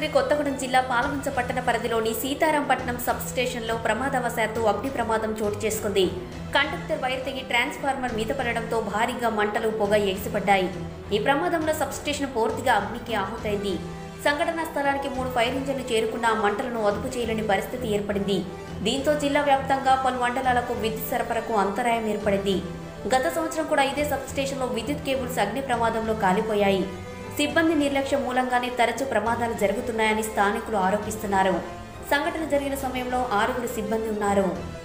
కొత్తగూడెం జిల్లా పాలవంచ పట్టణ పరిధిలోని సీతారాంపట్నం సబ్ స్టేషన్లో ప్రమాదవశాత్తు అగ్ని ప్రమాదం చోటు చేసుకుంది కండక్టర్ వైర్ తెగి ట్రాన్స్ఫార్మర్ మీద పడడంతో భారీగా మంటలు పొగ ఎగిసిపడ్డాయి ఈ ప్రమాదంలో సబ్ స్టేషన్ పూర్తిగా అగ్నికి ఆహుతైంది సంఘటనా స్థలానికి మూడు ఫైర్ ఇంజన్లు చేరుకున్న ఆ మంటలను అదుపు చేయలేని పరిస్థితి ఏర్పడింది దీంతో జిల్లా వ్యాప్తంగా పలు మండలాలకు విద్యుత్ సరఫరాకు అంతరాయం ఏర్పడింది గత సంవత్సరం కూడా ఇదే సబ్ స్టేషన్లో విద్యుత్ కేబుల్స్ అగ్ని ప్రమాదంలో కాలిపోయాయి సిబ్బంది నిర్లక్ష్యం మూలంగానే తరచూ ప్రమాదాలు జరుగుతున్నాయని స్థానికులు ఆరోపిస్తున్నారు సంఘటన జరిగిన సమయంలో ఆరుగురు సిబ్బంది ఉన్నారు